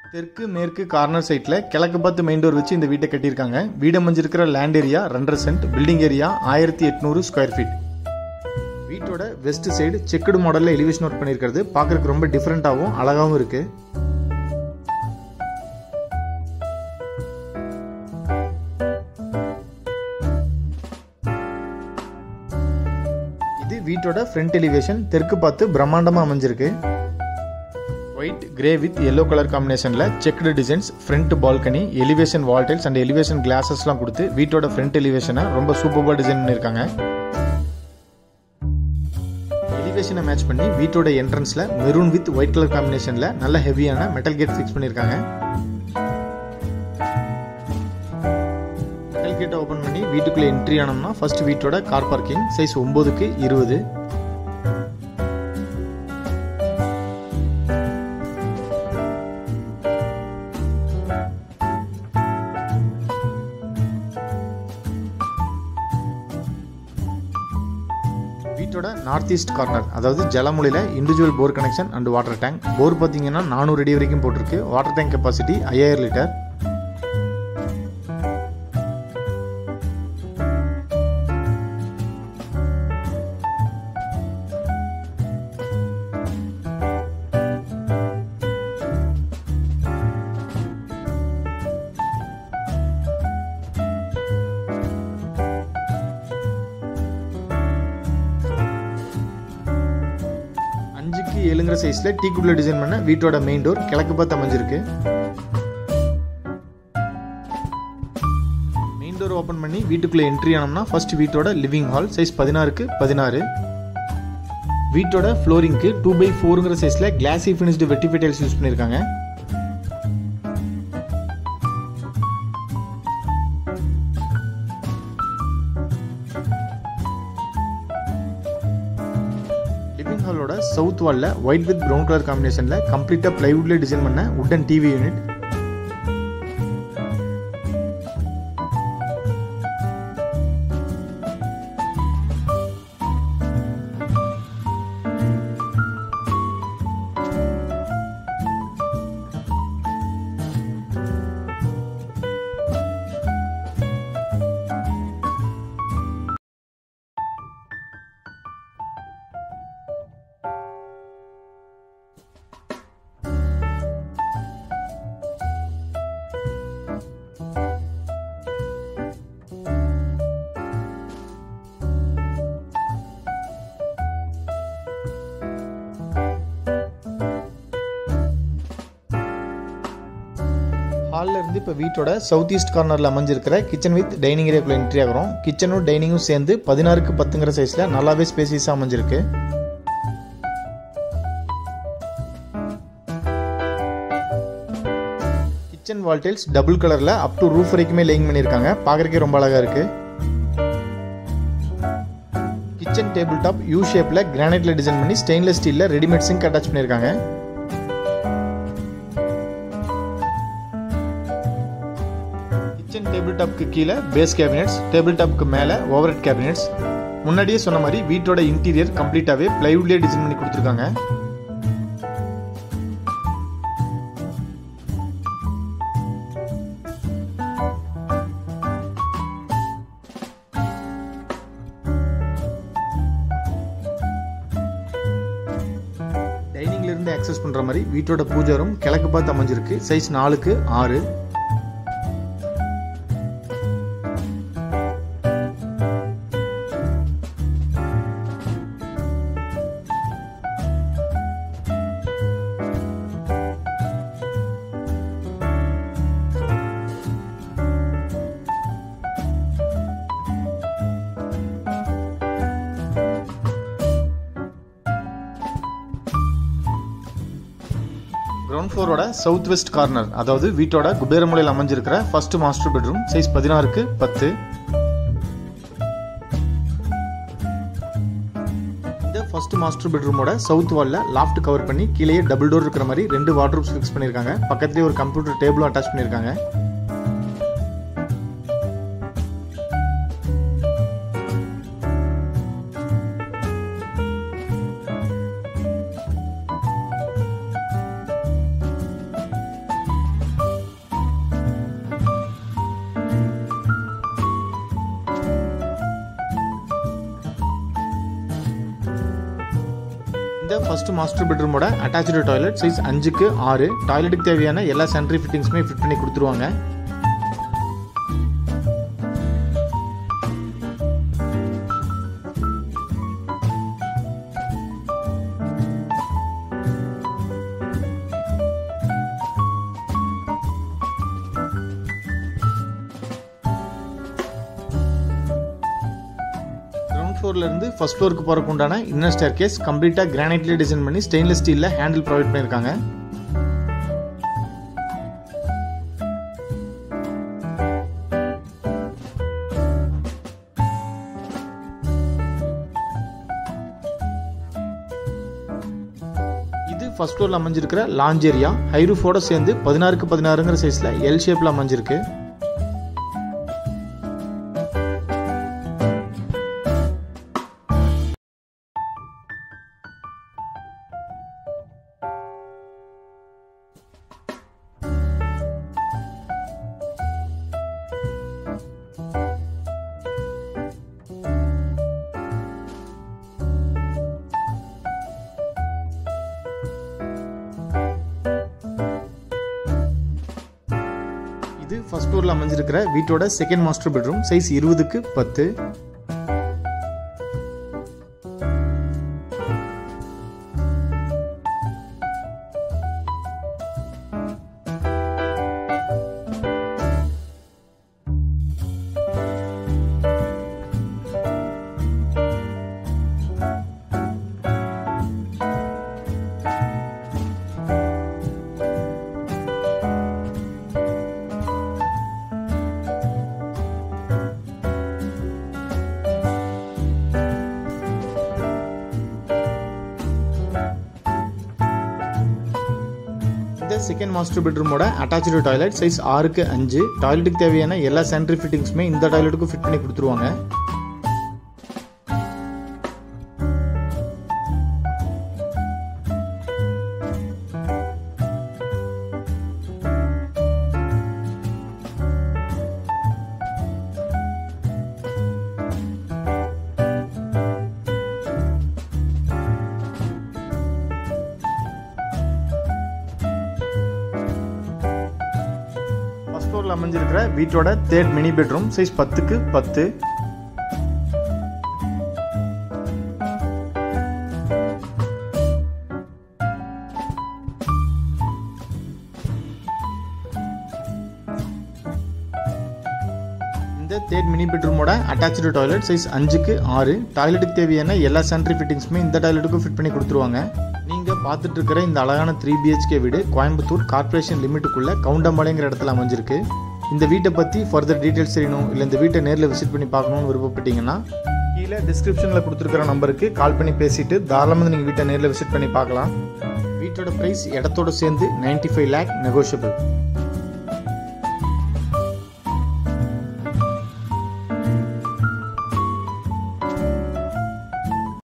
தெற்கு மேற்கு கார்னர் சைட்டில் கிழக்கு பார்த்து மெயின் டோர் வச்சு இந்த வீட்டை கட்டியிருக்காங்க வீடு அமைஞ்சிருக்கிற லேண்ட் ஏரியா ரெண்டரை சென்ட் பில்டிங் ஏரியா ஆயிரத்தி எட்நூறு ஸ்கொயர் ஃபீட் வீட்டோட வெஸ்ட் சைடு செக்குடு மாடலில் எலிவேஷன் ஒர்க் பண்ணியிருக்கிறது பார்க்குறதுக்கு ரொம்ப டிஃப்ரெண்ட்டாகவும் அழகாகவும் இருக்குது இது வீட்டோட ஃப்ரண்ட் எலிவேஷன் தெற்கு பார்த்து பிரம்மாண்டமாக அமைஞ்சிருக்கு white grey with yellow colour காம்பினேஷனில் checked designs front balcony elevation wall tiles and elevation கிளாஸஸ்லாம் கொடுத்து வீட்டோட ஃப்ரண்ட் எலிவேஷனை ரொம்ப சூப்பராக டிசைன் பண்ணியிருக்காங்க எலிவேஷனை மேட்ச் பண்ணி வீட்டோட என்ட்ரன்ஸில் மெரூன் வித் ஒயிட் கலர் காம்பினேஷனில் நல்ல ஹெவியான மெட்டல் கேட் ஃபிக்ஸ் பண்ணியிருக்காங்க மெட்டல் கேட்டை ஓப்பன் பண்ணி வீட்டுக்குள்ளே என்ட்ரி ஆனோம்னா ஃபர்ஸ்ட் வீட்டோட கார் பார்க்கிங் சைஸ் ஒம்போதுக்கு இருபது வீட்டோட நார்த் ஈஸ்ட் கார்னர் அதாவது ஜலமொழியில் individual bore connection and water tank bore பார்த்தீங்கன்னா நானூறு அடி வரைக்கும் போட்டிருக்கு வாட்டர் டேங்க் கெப்பாசிட்டி ஐயாயிரம் லிட்டர் அஞ்சுக்கு ஏழுங்கிற சைஸில் டீக்குள்ள டிசைன் பண்ண வீட்டோட மெயின் டோர் கிழக்கு பார்த்து அமைஞ்சிருக்கு மெயின் டோர் ஓப்பன் பண்ணி வீட்டுக்குள்ளே என்ட்ரி ஆனோம்னா ஃபர்ஸ்ட் வீட்டோட லிவிங் ஹால் சைஸ் பதினாறுக்கு பதினாறு வீட்டோட ஃப்ளோரிங்க்கு டூ பை ஃபோருங்கிற சைஸில் glassy finished vitrified tiles use பண்ணியிருக்காங்க லிவிங் ஹாலோட சவுத் வாலில் ஒயிட் வித் ப்ரௌன் கலர் காம்பினேஷனில் கம்ப்ளீட்டாக பிளைவுட்ல டிசைன் பண்ண உட்டன் டிவி யூனிட் ஹாலில் இருந்து இப்போ வீட்டோட சவுத் ஈஸ்ட் கார்னரில் அமைஞ்சிருக்கிற கிச்சன் வித் டைனிங் ஏரியாக்குள்ள என்ட்ரி ஆகிறோம் கிச்சனும் டைனிங்கும் சேர்ந்து பதினாறுக்கு பத்துங்கிற சைஸில் நல்லாவே ஸ்பேசியஸாக அமைஞ்சிருக்கு கிச்சன் வால் டைல்ஸ் டபுள் கலரில் அப் டு ரூஃப் வரைக்குமே லேயிங் பண்ணியிருக்காங்க பார்க்குறக்கே ரொம்ப அழகாக இருக்குது கிச்சன் டேபிள் டாப் யூ ஷேப்பில் கிரானைட்டில் டிசைன் பண்ணி ஸ்டெயின்லெஸ் ஸ்டீலில் ரெடிமேட் சிங்க் அட்டாச் பண்ணியிருக்காங்க கிச்சன் டேபிள் டாப்க்கு கீழே பேஸ் கேபினெட்ஸ் டேபிள் டாப்க்கு மேலே ஓவர் ஹெட் கேபினெட்ஸ் முன்னாடியே சொன்ன மாதிரி வீட்டோட இன்டீரியர் கம்ப்ளீட்டாகவே பிளைவுட்லேயே டிசைன் பண்ணி கொடுத்துருக்காங்க டைனிங்ல இருந்து ஆக்சஸ் பண்ற மாதிரி வீட்டோட பூஜை ரூம் கிழக்கு பார்த்து அமைஞ்சிருக்கு சைஸ் நாலுக்கு ஆறு கிரவுண்ட் ஃப்ளோரோட சவுத் வெஸ்ட் கார்னர் அதாவது வீட்டோட குபேரமுலையில் அமைஞ்சிருக்கிற ஃபர்ஸ்ட் மாஸ்டர் பெட்ரூம் சைஸ் பதினாறுக்கு பத்து இந்த ஃபர்ஸ்ட் மாஸ்டர் பெட்ரூமோட சவுத் வாலில் லாஃப்ட் கவர் பண்ணி கீழே டபுள் டோர் இருக்கிற மாதிரி ரெண்டு வார்ட்ரூப்ஸ் ஃபிக்ஸ் பண்ணியிருக்காங்க பக்கத்துலேயே ஒரு கம்ப்யூட்டர் டேபிளும் அட்டாச் பண்ணியிருக்காங்க இந்த ஃபர்ஸ்ட் மாஸ்டர் பெட்ரூமோட அட்டாச்சு டாய்லெட் சைஸ் அஞ்சுக்கு ஆறு டாய்லெட்டுக்கு தேவையான எல்லா சானிட்டரி ஃபிட்டிங்ஸுமே ஃபிட் பண்ணி கொடுத்துருவாங்க கிரவுண்ட் ஃப்ளோர்ல இருந்து ஃபர்ஸ்ட் ஃப்ளோருக்கு போறதுக்கு உண்டான இன்னர் ஸ்டேர் கேஸ் கம்ப்ளீட்டா கிரானைட்ல டிசைன் பண்ணி ஸ்டெயின்லெஸ் ஸ்டீல்ல ஹேண்டில் ப்ரொவைட் பண்ணிருக்காங்க இது ஃபர்ஸ்ட் ஃப்ளோர்ல அமைஞ்சிருக்கிற லாஞ்ச் ஏரியா ஹைரூஃபோட சேர்ந்து பதினாறுக்கு பதினாறுங்கிற சைஸ்ல எல் ஷேப்ல அமைஞ்சிருக்கு இது ஃபர்ஸ்ட் ஃப்ளோரில் அமைஞ்சிருக்கிற வீட்டோட செகண்ட் மாஸ்டர் பெட்ரூம் சைஸ் இருபதுக்கு பத்து இந்த செகண்ட் மாஸ்டர் பெட்ரூமோட அட்டாச்சு டாய்லெட் சைஸ் ஆறுக்கு அஞ்சு டாய்லெட்டுக்கு தேவையான எல்லா சானிட்டரி ஃபிட்டிங்ஸுமே இந்த டாய்லெட்டுக்கும் ஃபிட் பண்ணி கொடுத்துருவாங்க ஃபர்ஸ்ட் ஃப்ளோரில் அமைஞ்சிருக்கிற வீட்டோட தேர்ட் மினி பெட்ரூம் சைஸ் பத்துக்கு பத்து இந்த தேர்ட் மினி பெட்ரூமோட அட்டாச்சு டாய்லெட் சைஸ் அஞ்சுக்கு ஆறு டாய்லெட்டுக்கு தேவையான எல்லா சானிட்டரி ஃபிட்டிங்ஸுமே இந்த டாய்லெட்டுக்கும் ஃபிட் பண்ணி கொடுத்துருவாங்க நீங்கள் பார்த்துட்டு இருக்கிற இந்த அழகான த்ரீ பிஹெச்கே வீடு கோயம்புத்தூர் கார்ப்பரேஷன் லிமிட்டுக்குள்ள கவுண்டம்பாளையங்கிற இடத்துல அமைஞ்சிருக்கு இந்த வீட்டை பற்றி ஃபர்தர் டீட்டெயில்ஸ் தெரியணும் இல்லை இந்த வீட்டை நேரில் விசிட் பண்ணி பார்க்கணும்னு விருப்பப்பட்டீங்கன்னா கீழே டிஸ்கிரிப்ஷனில் கொடுத்துருக்கிற நம்பருக்கு கால் பண்ணி பேசிட்டு தாராளமாக நீங்கள் வீட்டை நேரில் விசிட் பண்ணி பார்க்கலாம் வீட்டோட ப்ரைஸ் இடத்தோட சேர்ந்து 95 ஃபைவ் லேக் நெகோஷியபிள்